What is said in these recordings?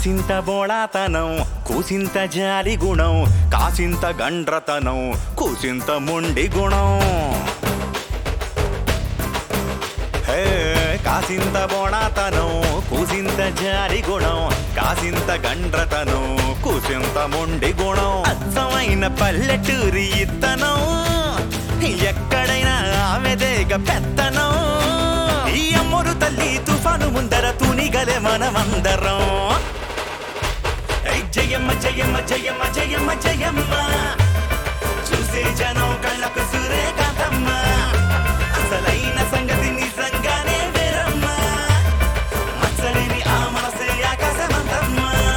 కాసింత బోళాతనం కూసింత జాలి గుణం కాసింత గండ్రతనం కూసింత మొండి గుణం హే, కాసింత బోళాతనం కూసింత జాలి గుణం కాసింత గండ్రతనం కూసింత మొండి గుణం అచ్చమైన పల్లెటూరి ఇత్తనం ఎక్కడైనా ఆమెదేగ పెత్తనం ఈ అమ్మోరు తల్లి తుఫాను ముందర తూనిగలే మనమందరం ఐ జయమ్మ జయమ్మ జయమ్మ జయమ్మ జయమ్మ చూసే జనం కళ్ళకు సూర్యకాంతమ్మ అసలైన సంగతి నిజంగానే వేరమ్మ మచ్చలేని ఆ మనసే ఆకాశమంతమ్మ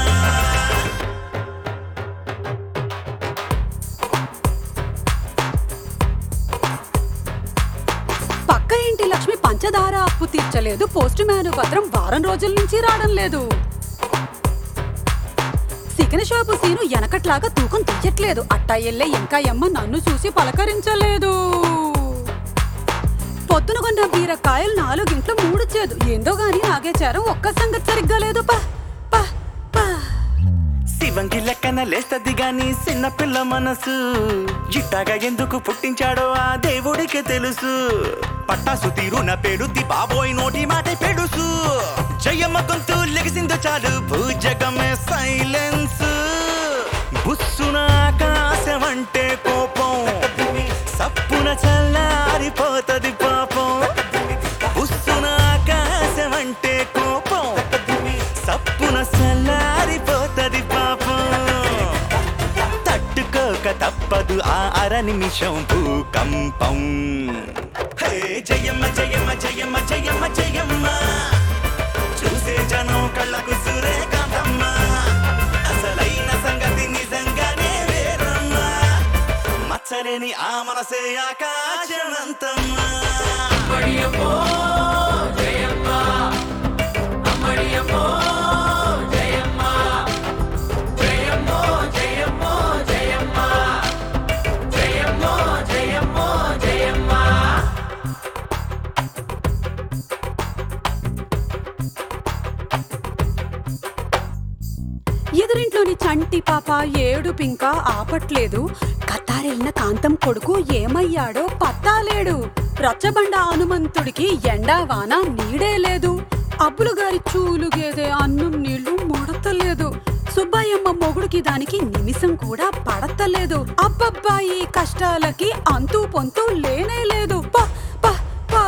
పక్క ఇంటి లక్ష్మి పంచదార అప్పు తీర్చలేదు పోస్ట్ మ్యాన్ పత్రం వారం రోజుల నుంచి రావడం లేదు సికన షాపు సీను వెనకట్లాగా తూకం తీయట్లేదు అట్టా ఎల్లే ఇంకా ఎమ్మ నన్ను చూసి పలకరించలేదు పొద్దున కొన్న బీరకాయలు నాలుగింట్లో మూడు చేదు ఏందో గాని ఆగేచారం ఒక్క సంగతి సరిగ్గా లేదు పా పా పా శివంగి లెక్కన లేస్తది గాని చిన్న పిల్ల మనసు ఇట్టాగా ఎందుకు పుట్టించాడో ఆ దేవుడికి తెలుసు పట్టాసు తీరున పేడుద్ది బాబోయ్ నోటి మాట పెడుసు జయమ్మ గొంతు లెగిసిందో చాలు భూజగమే సైలెన్స్ బుస్సున ఆకాశం అంటే కోపం సప్పున చల్లారిపోతది పాపం బుస్సున ఆకాశం అంటే కోపం సప్పున చల్లారిపోతది పాపం తట్టుకోక తప్పదు ఆ అర నిమిషం భూకంపం హే జయమ్మ జయమ్మ జయమ్మ జయమ్మ జయమ్మ చూసే జనం కళ్ళకు సూర్యకాంతమ్మ అసలైన సంగతి నిజంగానే వేరమ్మ మచ్చలేని ఆ మనసే ఆకాశమంతమ్మ ఎదురింట్లోని చంటి పాప ఏడు పింక ఆపట్లేదు కత్తారెళ్ళిన కాంతం కొడుకు ఏమయ్యాడో పత్తాలేడు రచ్చబండ హనుమంతుడికి ఎండా వాన నీడే లేదు అబ్బులు గారి చూలు గేదె అన్నం నీళ్లు ముడతలేదు సుబ్బయ్యమ్మ మొగుడికి దానికి నిమిషం కూడా పడతలేదు అబ్బబ్బా ఈ కష్టాలకి అంతు పొంతు లేనే లేదు పా పా పా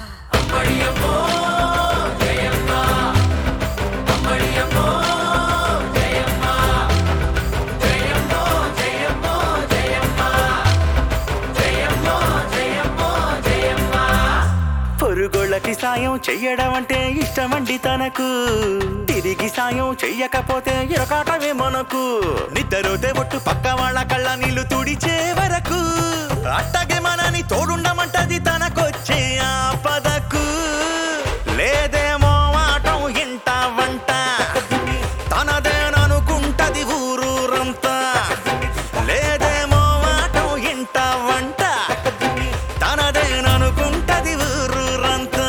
పొరుగోళ్ళకి సాయం చెయ్యడం అంటే ఇష్టమండి తనకు తిరిగి సాయం చెయ్యకపోతే ఇరకాటమే మనకు నిద్రపోతే ఒట్టు పక్క వాళ్ళ కళ్ళ నీళ్లు తుడిచే వరకు అట్టగే మనని తోడుండమంటది తనకొచ్చే ఆపదకు లేదేమో ఆటం ఇంట వంట తనదేననుకుంటది ఊరూరంతా లేదేమో ఆటం ఇంట వంట తనదేననుకుంటది ఊరూరంతా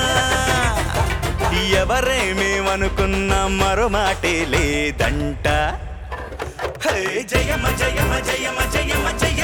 ఎవరేమేమనుకున్నా మరో మాటే లేదంట హే జయమ జయమ జయమ జయమ జయ